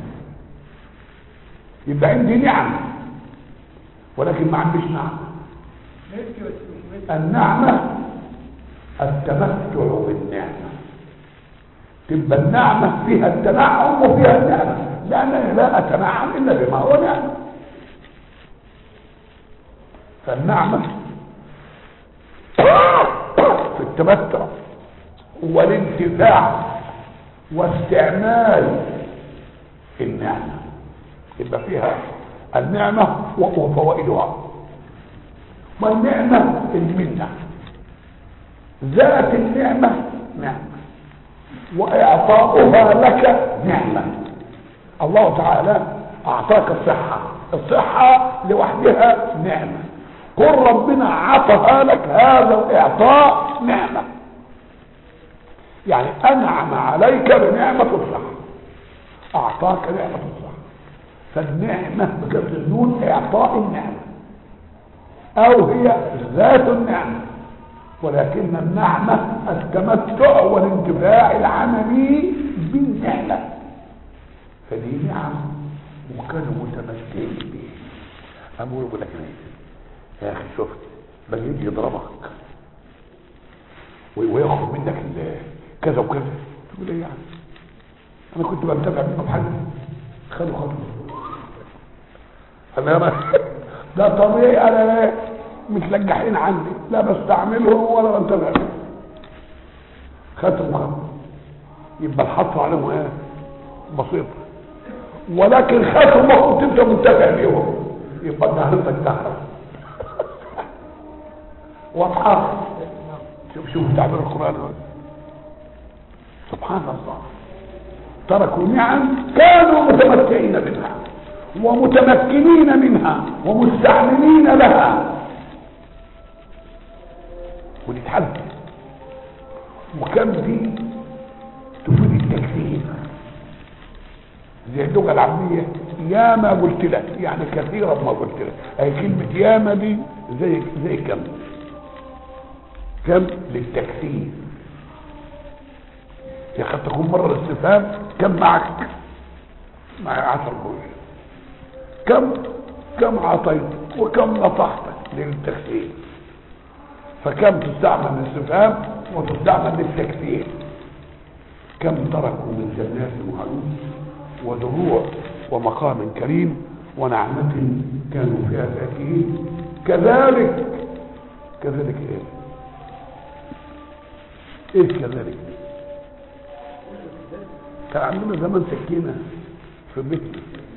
يبقى عندي نعم ولكن ما عنديش نعمه النعمه التمتع بالنعمه تبقى النعمه فيها التنعم وفيها النعمه لانني لا اتنعم الا بما هو نعمه فالنعمه في التمتع والانتفاع واستعمال النعمة يبقى فيها النعمة وفوائدها والنعمة المنة ذات النعمة نعمة وإعطاؤها لك نعمة الله تعالى أعطاك الصحة الصحة لوحدها نعمة قل ربنا عطها لك هذا الاعطاء نعمه يعني انعم عليك بنعمة الصحة اعطاك نعمة الصحة فالنعمة بكسر النون اعطاء النعمة او هي ذات النعمة ولكن النعمة التمتع والانتفاع العملي بالنعمة فدي نعم وكانوا متمتعين بيه أقول لك ايه يا اخي شفت بل يجي يضربك و- وياخد منك ال- كذا وكذا تقول ايه يعني انا كنت بنتفع منه بحاجه خدوا خطوه انا انا ده طبيعي انا لا متلجحين عندي لا بستعملهم ولا بنتفع بيهم خدتهم خطوه يبقى الحصر عليهم ايه بسيط ولكن خدتهم ما كنت انت منتفع بيهم يبقى انت هتتجحر واضحه شوف شوف تعبير القرآن سبحان الله تركوا نعم كانوا متمتعين منها ومتمكنين منها ومستعملين لها ونتحدى وكم دي تفيد التكفير زي اللغة العامية ياما قلت لك يعني كثيرا ما قلت لك اي كلمة ياما دي زي زي كم كم للتكثير يا قد تكون مرة الاستفهام كم معك معي عشر قروش كم كم اعطيت وكم نصحتك للتكثير فكم تستعمل للاستفهام وتستعمل للتكثير كم تركوا من جنات وعيون ودروع ومقام كريم ونعمة كانوا فيها فاكهين كذلك كذلك ايه ايه كذلك كان عندنا زمان سكينة في بيتنا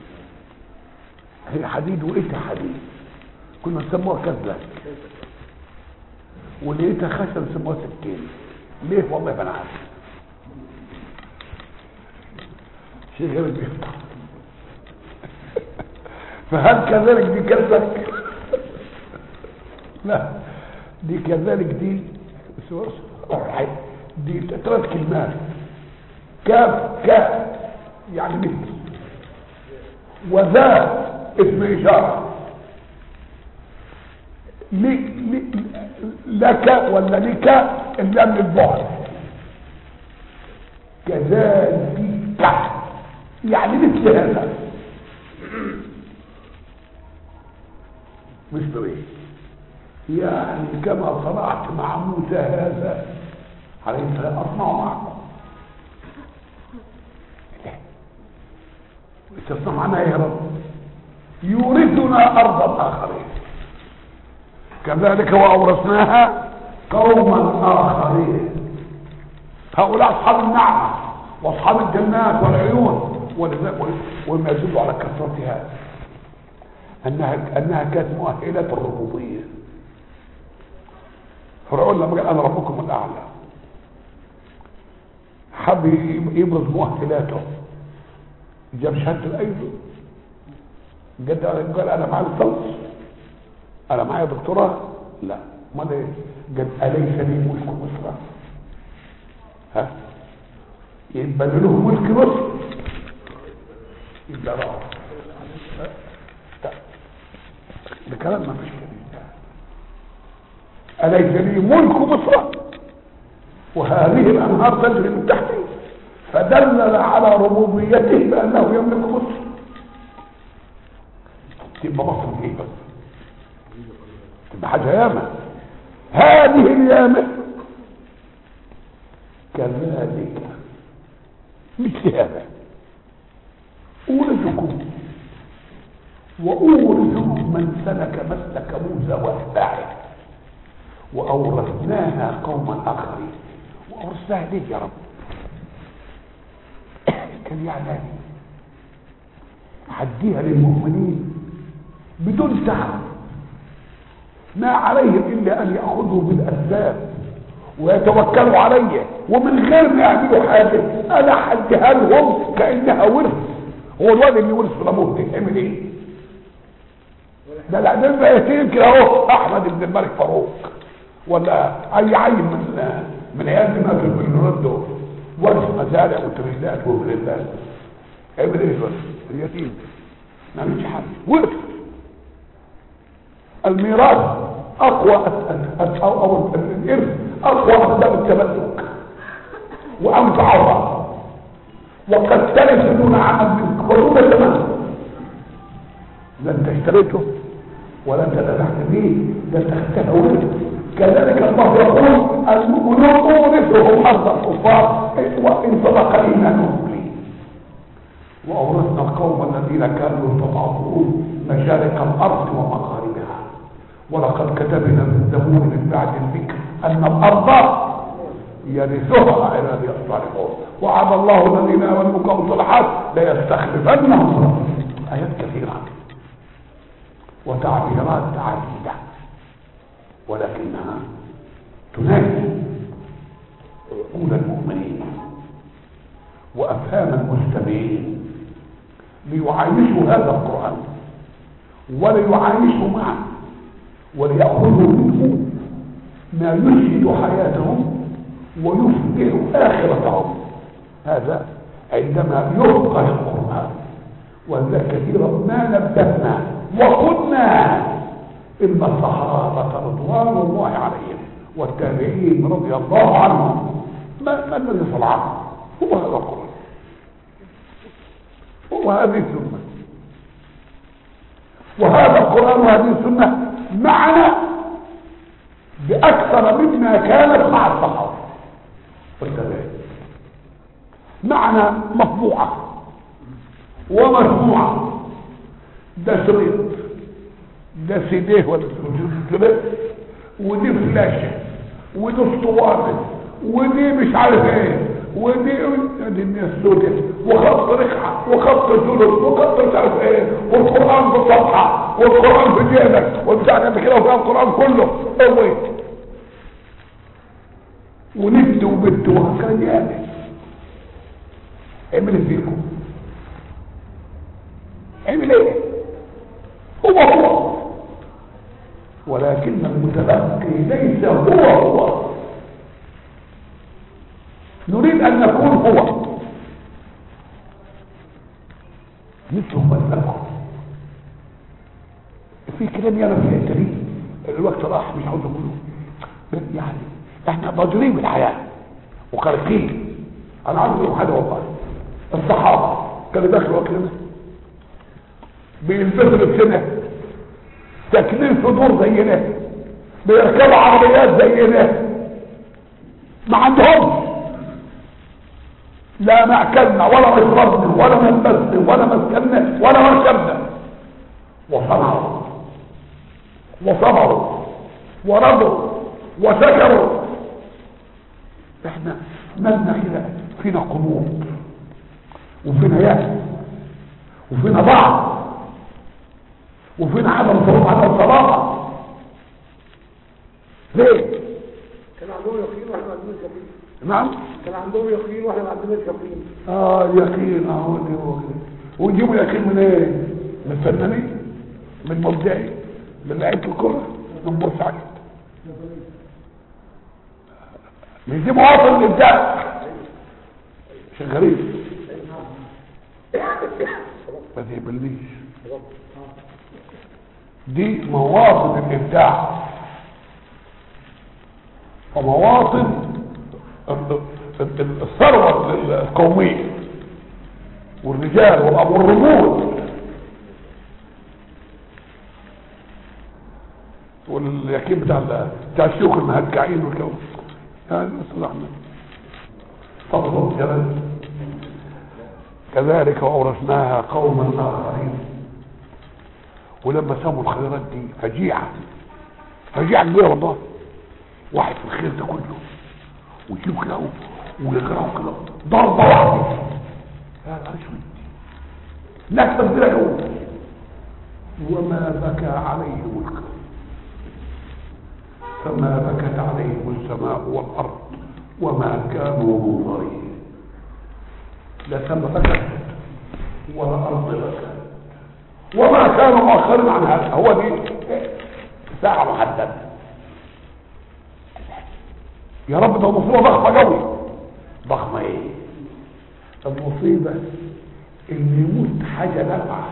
هي حديد وإيتها حديد كنا نسموها كذلك ولقيتها خشب نسموها سكينة ليه والله ما انا عارف شيء غير بيفتح فهل كذلك دي كذلك لا دي كذلك دي صحيح دي ثلاث كلمات كاف كاف يعني مثل وذا اسم إشارة لي لي لك ولا لك إلا من البعد كذلك يعني مثل هذا مثل ايه يعني كما صنعت مع موسى هذا عليه السلام اصنع معكم تصنع معنا يا رب يورثنا ارضا اخرين كذلك واورثناها قوما اخرين هؤلاء اصحاب النعمه واصحاب الجنات والعيون ولذلك وما يدل على كثرتها انها انها كانت مؤهلات الربوبيه فرعون لما قال انا ربكم الاعلى حب يبرز مؤهلاته جاب شهاده الايض جد قال انا معايا الصلص انا معايا دكتوراه لا ما ايه قال اليس لي ملك مصر ها يبقى له ملك مصر يبقى رأى ده كلام ما فيش كلام أليس لي ملك مصر وهذه الأنهار تجري من تحتي فدلل على ربوبيته بأنه يملك مصر تبقى مصر ايه بس تبقى حاجة ياما هذه اليامة كذلك مثل هذا أورثكم وأورث من سلك مسلك موسى وأتباعه وأورثناها قوما آخرين وأورثناها ليه يا رب كان يعني حديها للمؤمنين بدون تعب ما عليهم إلا أن يأخذوا بالأسباب ويتوكلوا علي ومن غير ما يعملوا حاجة أنا حديها لهم كأنها ورث هو الواد اللي ورث في ابوه يعمل ايه ده العدل بقى يمكن اهو احمد بن الملك فاروق ولا اي عيل من من عيال دماغ البلدان دول وجه مزارع وتريلات وبريلات عمل ايه بس اليتيم ما عملش حاجه وقف الميراث اقوى أس- أس- او او الارث اقوى اسباب التملك وانفعها وقد ترث دون عمل منك ودون تملك لا انت اشتريته ولا انت ذبحت به ده انت خدتها ولد كذلك الله يقول المؤمنون اورثهم ارض الكفار وان صدق ايمانهم لي واورثنا القوم الذين كانوا يستضعفون مشارق الارض ومغاربها ولقد كتبنا في الزبور من بعد الذكر ان الارض يرثها عبادي الصالحون وعد الله الذين امنوا وقاموا الصالحات ليستخلفنهم ايات كثيره وتعبيرات عديده ولكنها تنادي عقول المؤمنين وافهام المستمعين ليعايشوا هذا القران وليعايشوا معه وليأخذوا منه ما يسعد حياتهم ويفضل آخرتهم هذا عندما يفقه القرآن وذا كثيرا ما نبهنا وقلنا إن الصحابة رضوان الله عليهم والتابعين رضي الله عنهم ما, ما الذي صنعه هو هذا القرآن هو هذه السنة وهذا القرآن وهذه السنة معنا بأكثر مما كانت مع الصحابة والتابعين معنا مطبوعة ومسموعة ده شريط ده سيديه ولا شريط ودي فلاشة ودي اسطوانة ودي مش عارف ايه ودي دي الناس السوداء وخط رقعة وخط ثلث وخط مش عارف ايه والقرآن في صفحة والقرآن في جيبك وبتاع ده كده وفيها القرآن كله قوي ونبت وبت وهكذا جامد عمل فيكم عمل ايه هو هو ولكن المتلقي ليس هو هو نريد ان نكون هو مثل ما في كلام يانا في الحته دي الوقت راح مش عاوز اقوله يعني احنا ضاجرين بالحياه وخارقين انا عاوز اقول حاجه والله الصحابه كانوا داخلوا كلمه بيلبسوا لبسنا ساكنين في دور زينا بيركبوا عربيات زينا ما عندهمش لا مأكلنا ولا مشربنا ولا ملبسنا ولا مسكننا ولا مركبنا وصنعوا وصبروا ورضوا وسكروا احنا مالنا كده فينا قلوب وفينا يأس وفينا ضعف وفينا عدم صلاة عدم صلاة ليه؟ كان عندهم يقين واحنا ما عندناش يقين نعم كان عندهم يقين واحنا ما عندناش يقين اه اليقين اه اللي هو كده ونجيبوا اليقين من ايه؟ من الفنانين من مبدعي من لعيبه الكره من بورسعيد مش دي مواطن الابداع شغالين ما تقبلنيش دي مواطن الابداع ومواطن ال- ال- ال- الثروه القوميه والرجال والأب- والرجول واليقين بتاع ال- بتاع الشيوخ المهجعين والجو يعني نسأل الله عنه فضل جلال كذلك وأورثناها قوما آخرين ولما سموا الخيرات دي فجيعة فجيعة كبيرة والله واحد في الخير ده كله ويجيب كده ويقرأوا كده ضربة واحدة هذا أسود ناس تبديلها جوه وما بكى عليهم الكون فما بكت عليهم السماء والأرض وما كانوا منظرين لا سما بكت ولا أرض بكت وما كانوا مؤخرين عن هذا هو دي ساعة محددة يا رب ده مصيبة ضخمة قوي ضخمة ايه المصيبة ان يموت حاجة نافعة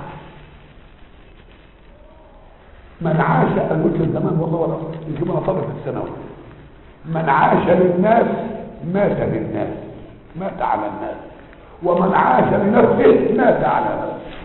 من عاش الموت زمان والله ولا يمكن انا طالب في الثانوي من عاش للناس مات للناس مات على الناس ومن عاش لنفسه مات على نفسه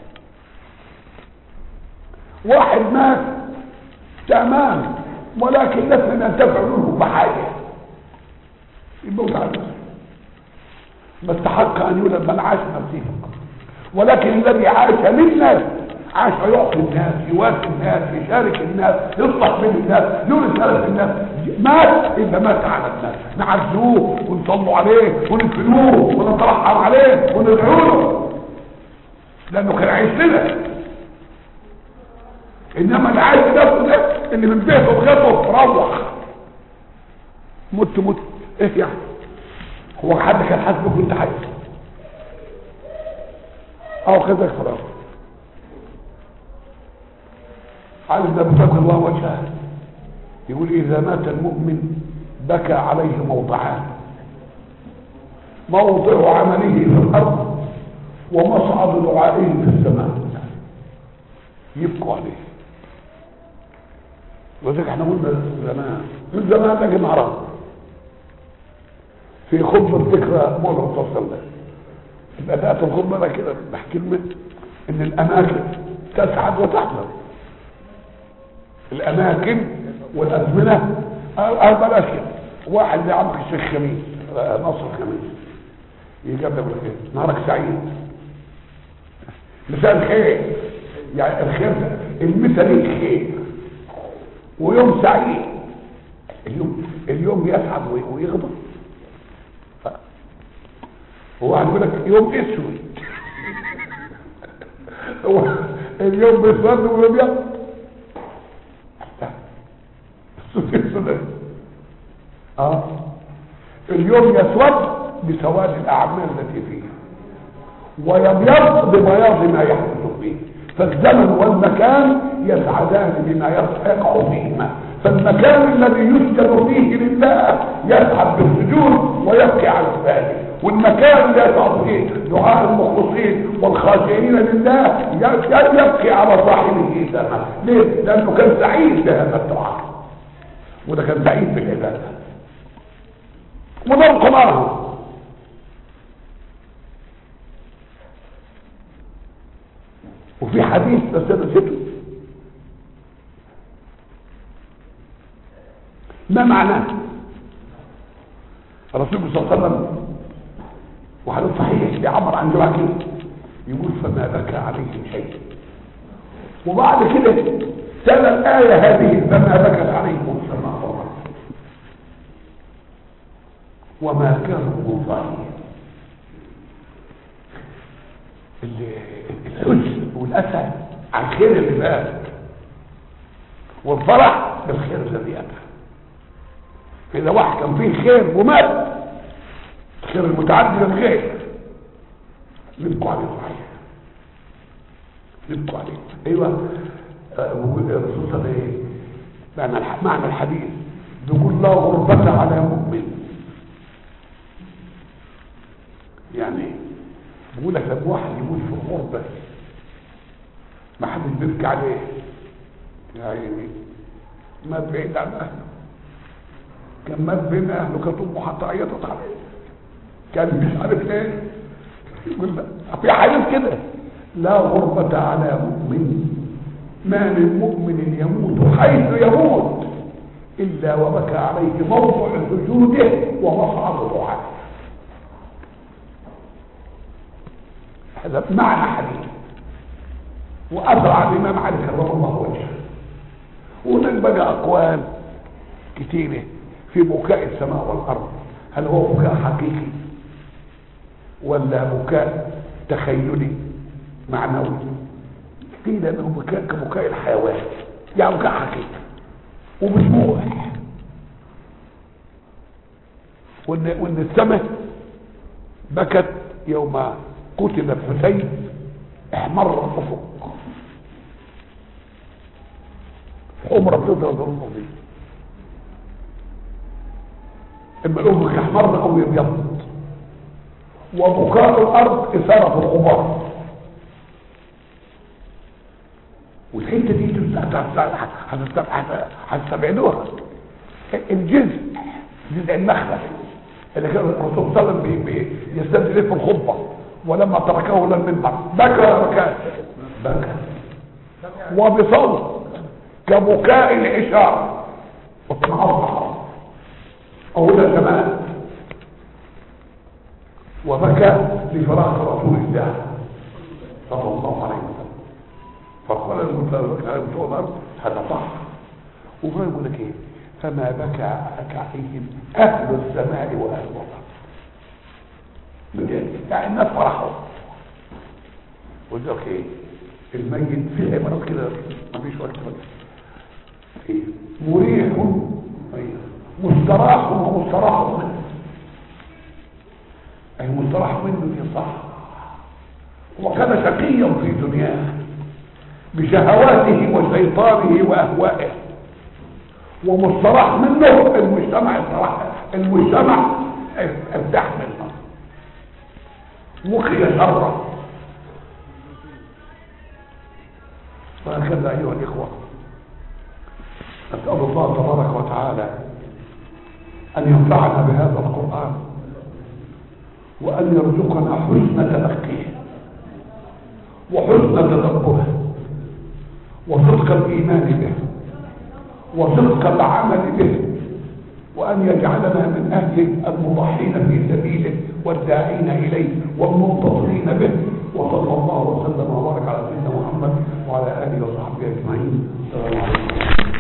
واحد مات تمام ولكن لسنا ننتفع منه بحاجة يموت على نفسه ما استحق ان يولد من عاش نفسه فقط ولكن الذي عاش للناس عاش يعطي الناس يواسي الناس يشارك الناس يصلح بين الناس يورث هدف الناس مات الا مات على الناس نعزوه ونصلوا عليه ونفنوه ونترحم عليه وندعو له لانه كان عايش لنا انما اللي عايش نفسه ده اللي من بيته وغيره روح مت مت ايه يعني هو حد كان حاسبه كنت حي او كذا خلاص علي بن ابي بكر الله وجهه يقول اذا مات المؤمن بكى عليه موضعان موضع عمله في الارض ومصعد دعائه في السماء يبكوا عليه وذلك احنا قلنا زمان من زمان لكن عرب في خطبة ذكرى مولى صلى الله عليه وسلم بدأت الخطبة أنا كده بحكلمة إن الأماكن تسعد وتحزن الأماكن والأزمنة أه بلاش كده واحد زي عمك الشيخ خميس نصر خميس يجي قبل يقول لك ايه نهارك سعيد مساء الخير يعني الخير المثل خير ويوم سعيد اليوم اليوم يسعد ويغضب هو هيقول لك يوم اسود هو اليوم بيسود وبيبيض السود اسود اه اليوم يسود بسواد الاعمال التي فيه ويبيض ببياض ما يحدث فيه فالزمن والمكان يسعدان بما يقع فيهما فالمكان الذي يسجد فيه لله يسعد بالسجود ويبكي على الفاتح والمكان اللي يسعد فيه دعاء المخلصين والخاشعين لله يبكي على صاحبه دما ليه؟ لانه كان سعيد بهذا الدعاء وده كان سعيد بالعباده وده القران وفي حديث بس انا نسيته ما معناه الرسول صلى الله عليه وسلم وحديث صحيح بيعبر عن جماعه كده يقول فما بكى عليهم شيء وبعد كده تلا الآية هذه فما بكت عليهم السماء والأرض وما كانوا منظرين الحزن والأسى على الخير اللي فات والفرح بالخير الذي أتى فإذا واحد كان فيه خير ومات الخير المتعدي للخير نبقوا عليه صحيح نبقوا عليه ايوه الرسول صلى الله عليه وسلم معنى معنى الحديث بيقول لا غربة على مؤمن يعني بيقول لك لما واحد يموت في غربة ما حدش بيبكي عليه يا عيني مات بعيد عن اهله كان مات بين اهله كانت امه حتى عيطت عليه كان مش عارف ايه يقول في حديث كده لا غربة على مؤمن ما من مؤمن يموت حيث يموت إلا وبكى عليه موضع سجوده ومصعد دعائه هذا معنى حديث وأسرع الإمام علي كرم الله وجهه وهناك بقى أقوال كثيرة في بكاء السماء والأرض هل هو بكاء حقيقي ولا بكاء تخيلي معنوي قيل انه بكاء كبكاء الحيوان يعني بكاء حقيقي وبدموع وان وان السماء بكت يوم قتل الحسين احمر الافق حمرة بتضرب الارض دي اما الافق احمر او يبيض وبكاء الارض اثاره الغبار والحته دي هتستبعدوها الجزء جزء النخله اللي كان الرسول صلى الله عليه وسلم بي- بي- يستدل في الخطبه ولما تركه لم المنبر بكى ولا بكى بكى وبصوت كبكاء العشار وتنعطح أولى زمان وبكى لفراق رسول الله صلى الله عليه وسلم فقال المتلقى بتوع الأرض هذا صح وفرق يقول لك ايه فما بكى عليهم أهل السماء وأهل الأرض بجد. يعني الناس فرحوا قلت لك ايه الميت في عبارات كده مفيش وقت بس إيه؟ مريح أيوه. مستراح ومستراح منه أي مستراح منه دي صح وكان شقيا في دنياه بشهواته وشيطانه وأهوائه ومستراح منه المجتمع الصراحة المجتمع ارتاح منه وقي شره وهكذا أيها الإخوة نسأل الله تبارك وتعالى أن ينفعنا بهذا القرآن وأن يرزقنا حسن تلقيه وحسن تدبره وصدق الإيمان به وصدق العمل به وأن يجعلنا من أهل المضحين في سبيله والداعين إليه والمنتصرين به وصلى الله وسلم وبارك على سيدنا محمد وعلى آله وصحبه أجمعين السلام عليكم